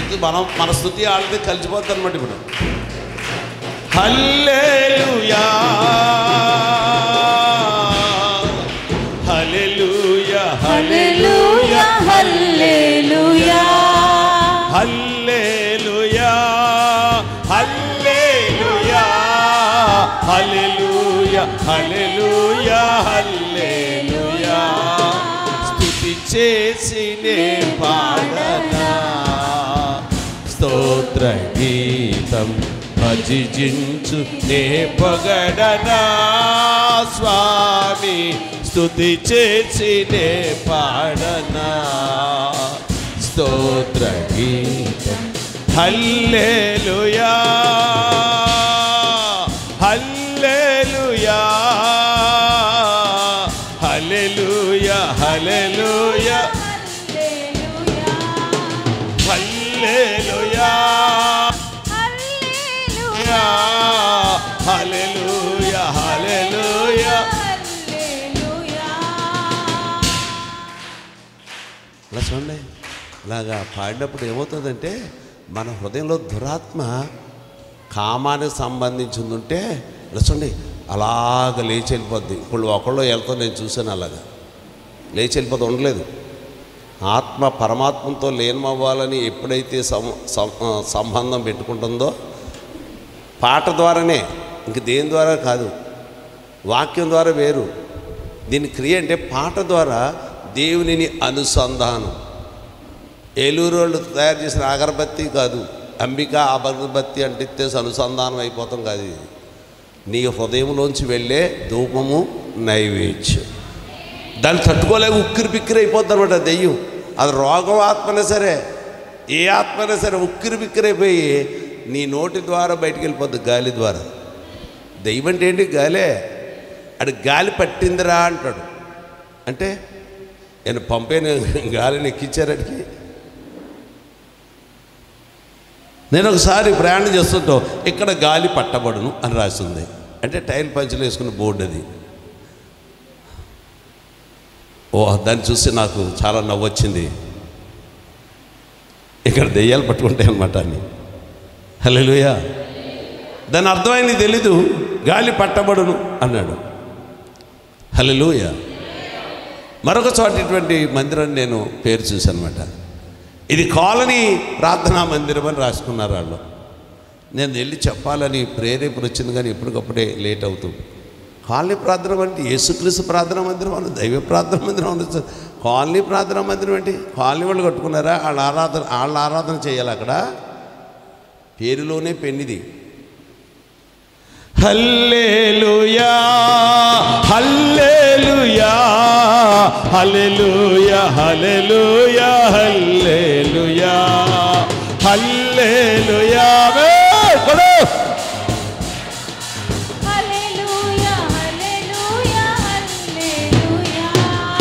స్థుతి మనం మన స్థుతి ఆడితే కలిసిపోద్ది అనమాట ఇప్పుడు హల్లెలూయా హల్లెలూయా హల్లెలూయా హల్లెలూయా హల్లెలూయా హల్లెలూయా హల్లెలూయా హల్లెలూయా హల్లెలూయా స్తుతి చేసినే పాడనా స్తోత్ర గీతం భజించు నే పొగడనా స్వామి స్తుతి చేసినే పాడనా స్తోత్ర గీతం హల్లెలూయా హల్లెలూయా హల్లెలూయా హల్లెలూయా హల్లెలూయా హల్లెలూయా హల్లెలూయా అలా చూడండి ఇలాగా పాడినప్పుడు ఏమవుతుందంటే మన హృదయంలో దురాత్మ కామానికి సంబంధించింది ఉంటే ఇలా చూడండి అలాగ లేచి వెళ్ళిపోద్ది ఇప్పుడు ఒకళ్ళు వెళ్తా నేను చూశాను అలాగా లేచి వెళ్ళిపోతే ఉండలేదు ఆత్మ పరమాత్మతో లీనమవ్వాలని ఎప్పుడైతే సం సం- ఆ, సంబంధం పెట్టుకుంటుందో పాట ద్వారానే ఇంక దేని ద్వారా కాదు వాక్యం ద్వారా వేరు దీని క్రియ అంటే పాట ద్వారా దేవునిని అనుసంధానం ఏలూరు వాళ్ళు తయారు చేసిన అగరబత్తి కాదు అంబిక అగరబత్తి అంటిస్తే అనుసంధానం అయిపోతాం కాదు ఇది నీ హృదయంలోంచి వెళ్ళే ధూపము నైవేద్యం దాన్ని తట్టుకోలేక ఉక్కిరి బిక్కిరి అయిపోద్ది అనమాట దెయ్యం అది రోగం ఆత్మైనా సరే ఏ ఆత్మైనా సరే ఉక్కిరి బిక్కిరి అయిపోయి నీ నోటి ద్వారా బయటికి వెళ్ళిపోద్ది గాలి ద్వారా దెయ్యం అంటే ఏంటి గాలే అడు గాలి పట్టిందిరా అంటాడు అంటే నేను పంపేను గాలిని ఎక్కించారడికి నేను ఒకసారి ప్రయాణం చేస్తుంటాం ఇక్కడ గాలి పట్టబడును అని రాసింది అంటే టైల్ పంచులు వేసుకున్న బోర్డు అది ఓ దాన్ని చూసి నాకు చాలా నవ్వొచ్చింది ఇక్కడ దెయ్యాలు పట్టుకుంటాయి అనమాట అని హలోయా దాని అర్థమైంది తెలీదు గాలి పట్టబడును అన్నాడు హలోయ మరొక చోట ఇటువంటి మందిరాన్ని నేను పేరు చూశానమాట ఇది కాలనీ ప్రార్థనా మందిరం అని రాసుకున్నారు వాళ్ళు నేను వెళ్ళి చెప్పాలని ప్రేరేపణ వచ్చింది కానీ ఎప్పటికప్పుడే లేట్ అవుతుంది కాలనీ ప్రార్థన అంటే యేసుక్రీస్తు ప్రార్థనా మందిరం అని దైవ ప్రార్థన మందిరం అని కాలనీ ప్రార్థనా మందిరం ఏంటి కాలనీ వాళ్ళు కట్టుకున్నారా వాళ్ళ ఆరాధన వాళ్ళ ఆరాధన చేయాలి అక్కడ పేరులోనే పెన్నిది హల్లేలుయా హల్లేలుయా హల్లెలూయా హల్లెలూయా హల్లెలూయా హల్లెలూయా వే, కొడు. హల్లెలూయా హల్లెలూయా హల్లెలూయా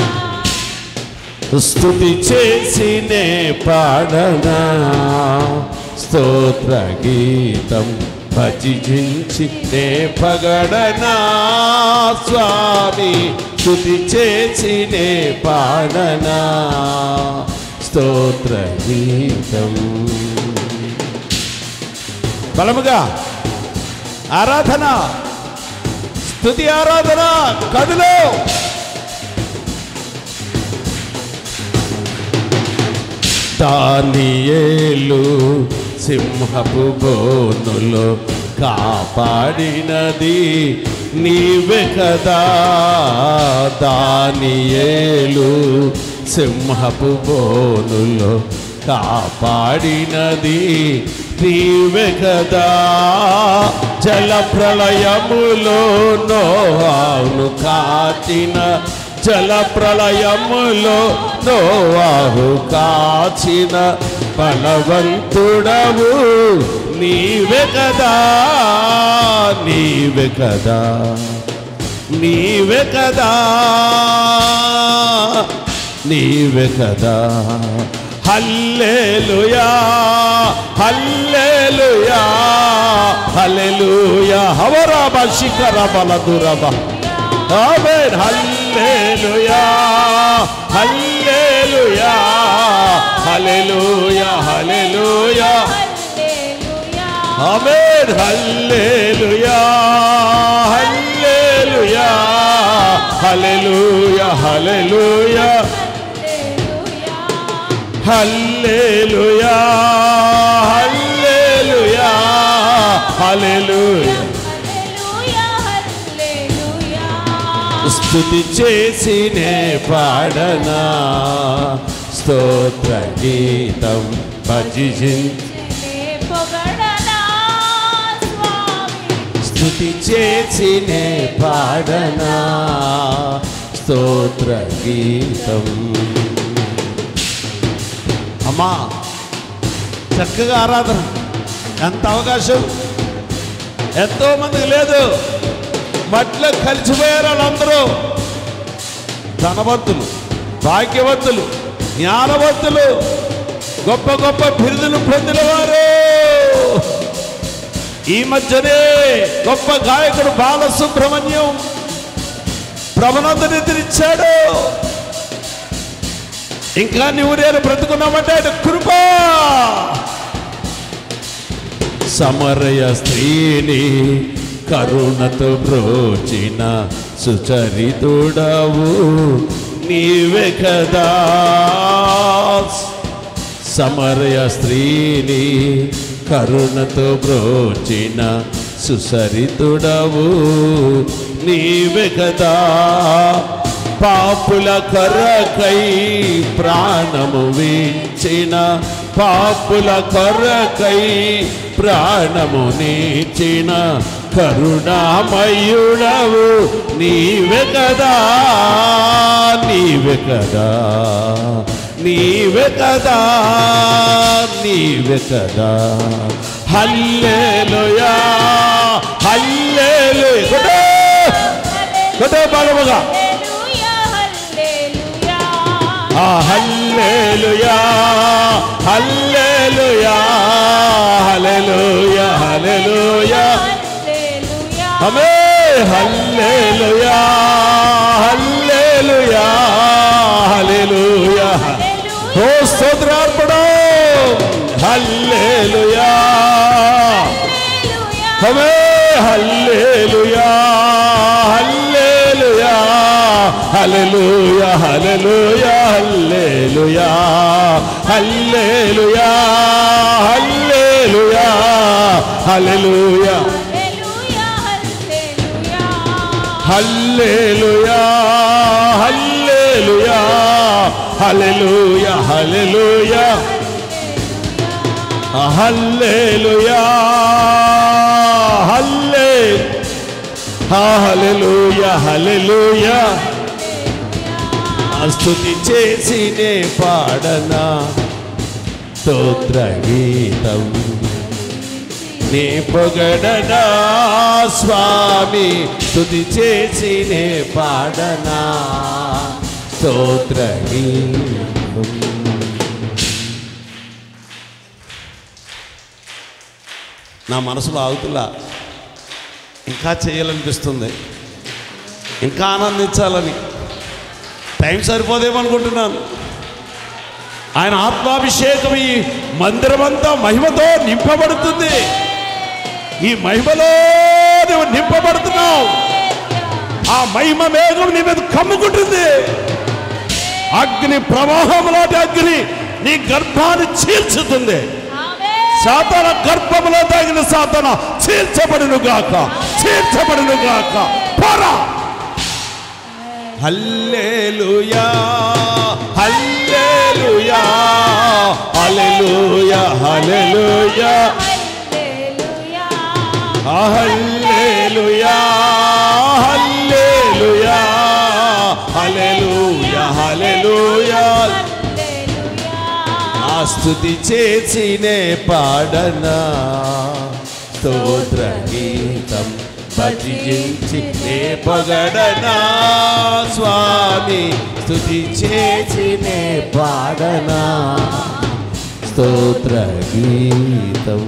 స్తుతి చేసినే పాడనా స్తోత్ర గీతం భజించి నే పగడనా స్వామి స్తుతి చేసినే పాడనా స్తోత్ర గీతం బలముగా ఆరాధన స్తుతి ఆరాధన కదులో దానియేలు సింహపు బోనులో కాపాడినది నీవే కదా దానియేలు సింహపు బోనులో కాపాడినది నీవే కదా జల ప్రళయములో నోహాను కాచిన జల ప్రళయములో నోవాహు కాచిన బలవంతుడవు నీవే కదా నీవే కదా నీవే కదా నీవే కదా హల్లెలూయా హల్లెలూయా హల్లెలూయా హవరాబ శిఖర బలదురబ ఆమేన్ హల్లెలూయా హల్లెలూయా హల్లెలూయా హల్లెలూయా హల్లెలూయా హల్లెలూయా ఆమేన్ హల్లెలూయా హల్లెలూయా హల్లెలూయా హల్లెలూయా హల్లెలూయా హల్లెలూయా హల్లెలూయా హల్లెలూయా హల్లెలూయా హల్లెలూయా స్తుతి చేసినే పాడనా స్తోత్ర గీతం భజించి నే పొగడనా స్వామి స్తుతి చేసినే పాడనా స్తోత్ర గీతం అమ్మా చక్కగా ఆరాధన ఎంత అవకాశం ఎంతో మందికి లేదు మట్లో కలిసిపోయారు వాళ్ళందరూ ధనవంతులు భాగ్యవంతులు జ్ఞానవంతులు గొప్ప గొప్ప బిరుదులు పొందిన వారు ఈ మధ్యనే గొప్ప గాయకుడు బాలసుబ్రహ్మణ్యం ప్రభునందు నిద్రించాడు ఇంకా నువ్వు నేను బ్రతుకున్నామంటే ఆయన కృప సమరయ స్త్రీని కరుణతో బ్రోచిన సుచరితుడవు నీవే కదా సమరయ స్త్రీని కరుణతో బ్రోచిన సుసరితుడవు నీవే కదా పాపుల కొరకై ప్రాణము వీచిన పాపుల కొరకై ప్రాణము నీచిన కరుణామయుడవు నీవే కదా నీవే కదా నీవే కదా నీవే కదా హల్లెలూయా హల్లెలూయా కొట్టు కొట్టు బాగా హల్లెలూయా హల్లెలూయా ఆ హల్లెలూయా హల్లెలూయా హల్లెలూయా హల్లెలూయా హల్లెలూయా ఆమె హల్లెలూయా హల్లెలూయా హల్లెలూయా ఓ స్తోత్రార్పణం హల్లెలూయా ఆమె హల్లెలూయా హల్లెలూయా హల్లెలూయా హల్లెలూయా హల్లెలూయా హల్లెలూయా హల్లెలూయా హల్లెలూయా హల్లెలూయా హల్లెలూయా హల్లెలూయా హల్లెలూయా హల్లెలూయా హల్లెలూయా హల్లెలూయా హల్లెలూయా స్తుతి చేసినే పాడనా స్తోత్ర గీతం నీ పొగడనా స్వామి స్తుతి చేసినే పాడనా స్తోత్ర గీతం నా మనసులో ఆగుతులా ఇంకా చేయాలనిపిస్తుంది ఇంకా ఆనందించాలని టైం సరిపోదేమో అనుకుంటున్నాను ఆయన ఆత్మాభిషేకం ఈ మందిరమంతా మహిమతో నింపబడుతుంది ఈ మహిమలో నువ్వు నింపబడుతున్నావు ఆ మహిమ మేఘం నీ మీద కమ్ముకుంటుంది అగ్ని ప్రవాహం లాంటి అగ్ని నీ గర్భాన్ని చీల్చుతుంది సాతాన గర్భములో తగిన సాతాన చీల్చబడును గాక చీల్చబడును గాక పోరా హల్లెలూయా హల్లెలూయా హల్లెలూయా హల్లెలూయా హల్లెలూయా హల్లెలూయా హల్లెలూయా హల్లెలూయా ఆ స్థుతి చేసినే పాడనా స్తోత్ర గీతం భజించి నే పొగడనా స్వామి స్థుతి చేసినే పాడనా స్తోత్ర గీతం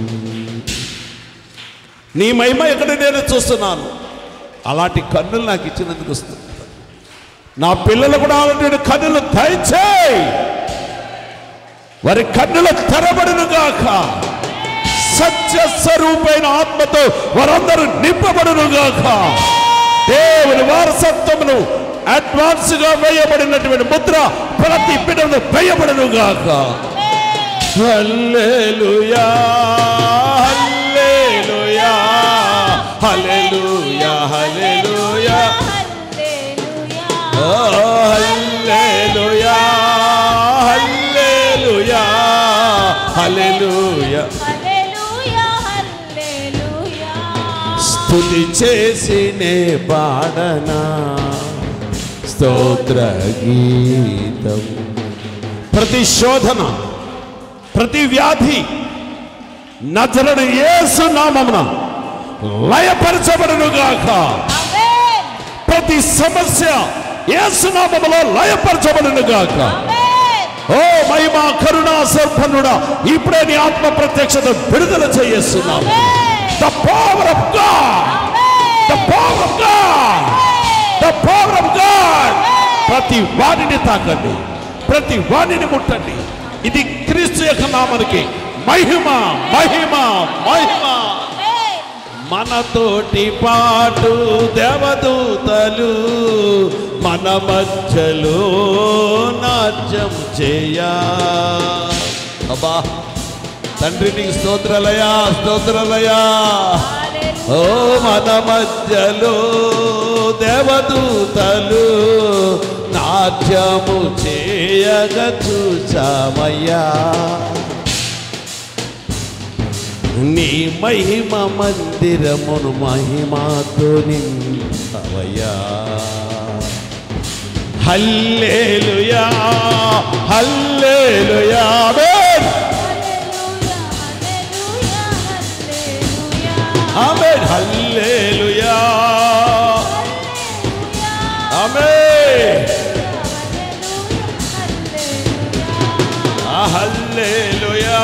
నీ మహిమ ఎక్కడ నేను చూస్తున్నాను అలాంటి కన్నులు నాకు ఇచ్చినందుకు వస్తుంది నా పిల్లలు కూడా అలాంటి కన్నులు దయచేయి వారి కన్నులు తెరబడును గాక సత్య స్వరూపైన ఆత్మతో వారందరూ నింపబడును గాక దేవుని వారసత్వమును అడ్వాన్స్ గా వేయబడినటువంటి ముద్ర ప్రతి బిడ్డను వేయబడును గాక హల్లెలూయా హల్లెలూయా హల్లెలూయా హల్లెలూయా ఓ హల్లెలూయా హల్లెలూయా హల్లెలూయా స్తుతి చేసినే పాడనా స్తోత్ర గీతం ప్రతి శోధన ప్రతి వ్యాధి నజరని యేసు నామమున లయపరచబడును గాక ప్రతి సమస్య యేసు నామములో లయపరచబడును గాక ఓ మహిమా కరుణా సంపన్నుడా ఇప్పుడే నీ ఆత్మ ప్రత్యక్షత విడుదల చేస్తున్నావు the power of God the power of God the power of God ప్రతి వాణిని తాకండి ప్రతి వాణిని ముట్టండి ఇది క్రీస్తు యొక్క నామానికి మహిమ మహిమ మహిమ మనతోటి పాటు దేవదూతలు మన మధ్యలో నాట్యం చేయా అబ్బా తండ్రి నీకు స్తోత్రాలయా స్తోత్రాలయా ఓ మన మధ్యలో దేవదూతలు నాట్యము చేయగ చూచామయ్యా నీ మహిమ మందిరమును మహిమతో నింపవయ్యా హల్లేలుయా హల్లేలుయా ఆమేన్ ఆమేన్ హల్లేలుయా ఆమేన్ ఆ హల్లేలుయా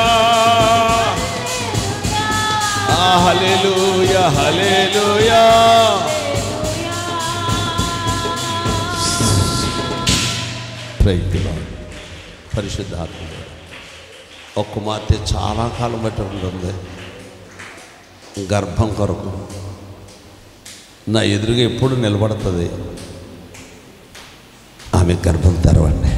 ఆ హల్లెలూయా హల్లెలూయా ప్రైజ్ ది లార్డ్ పరిశుద్ధాత్మ ఒక కుమార్తె చాలా కాలం బట్టి ఉంటుంది గర్భం కొరకు నా ఎదురుగా ఎప్పుడు నిలబడుతుంది ఆమె గర్భం తెరవండి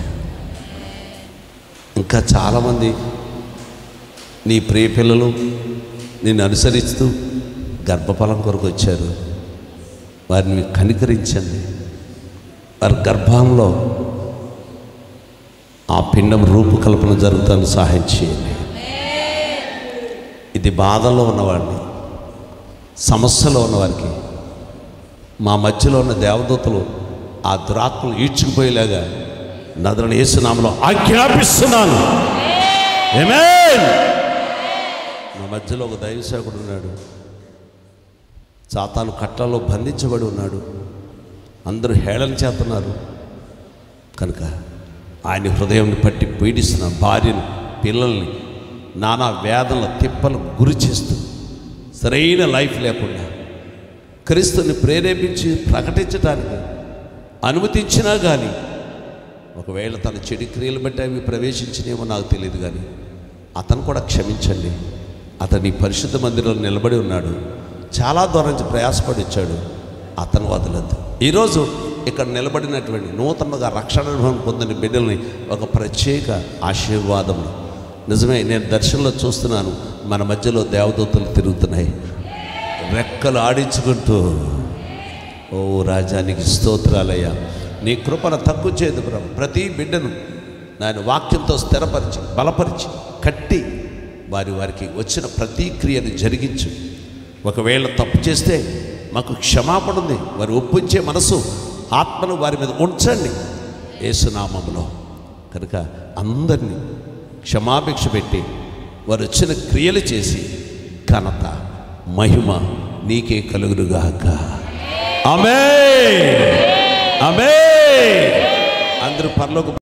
ఇంకా చాలామంది నీ ప్రియ పిల్లలు నిన్ను అనుసరిస్తూ గర్భఫలం కొరకు వచ్చారు వారిని కనికరించండి వారి గర్భంలో ఆ పిండం రూపకల్పన జరుగుతాను సహాయం చేయండి ఇది బాధలో ఉన్నవాడిని సమస్యలో ఉన్నవారికి మా మధ్యలో ఉన్న దేవదూతలు ఆ దురాత్మలు ఈడ్చుకుపోయేలాగా నదులను ఏసునామలో ఆజ్ఞాపిస్తున్నాను ఆమేన్ మా మధ్యలో ఒక దైవ సేవకుడు ఉన్నాడు సాతాను కట్టల్లో బంధించబడి ఉన్నాడు అందరూ హేళన చేస్తున్నారు కనుక ఆయన హృదయం పట్టి పీడిస్తున్న భార్యను పిల్లల్ని నానా వేదనల తిప్పలు గురి చేస్తూ సరైన లైఫ్ లేకుండా క్రీస్తుని ప్రేరేపించి ప్రకటించడానికి అనుమతించినా కానీ ఒకవేళ తన చెడు క్రియలు బట్టి అవి ప్రవేశించినేమో నాకు తెలియదు కానీ అతను కూడా క్షమించండి అతని పరిశుద్ధ మందిరంలో నిలబడి ఉన్నాడు చాలా దూరం నుంచి ప్రయాసపడి వచ్చాడు అతను వదలద్దు ఈరోజు ఇక్కడ నిలబడినటువంటి నూతనంగా రక్షణ అనుభవం పొందిన బిడ్డల్ని ఒక ప్రత్యేక ఆశీర్వాదం నిజమే నేను దర్శనంలో చూస్తున్నాను మన మధ్యలో దేవదూతలు తిరుగుతున్నాయి రెక్కలు ఆడించుకుంటూ ఓ రాజానికి స్తోత్రాలయ్యా నీ కృపను తక్కువ చేయదు ప్రభు ప్రతి బిడ్డను నాయన వాక్యంతో స్థిరపరిచి బలపరిచి కట్టి వారి వారికి వచ్చిన ప్రతి క్రియను జరిగించు ఒకవేళ తప్పు చేస్తే మాకు క్షమాపణ ఉంది వారు ఒప్పించే మనసు ఆత్మను వారి మీద ఉంచండి ఏసునామంలో కనుక అందరినీ క్షమాభిక్ష పెట్టి వారు వచ్చిన క్రియలు చేసి ఘనత మహిమ నీకే కలుగునుగాక ఆమె ఆమె అందరూ పరలోక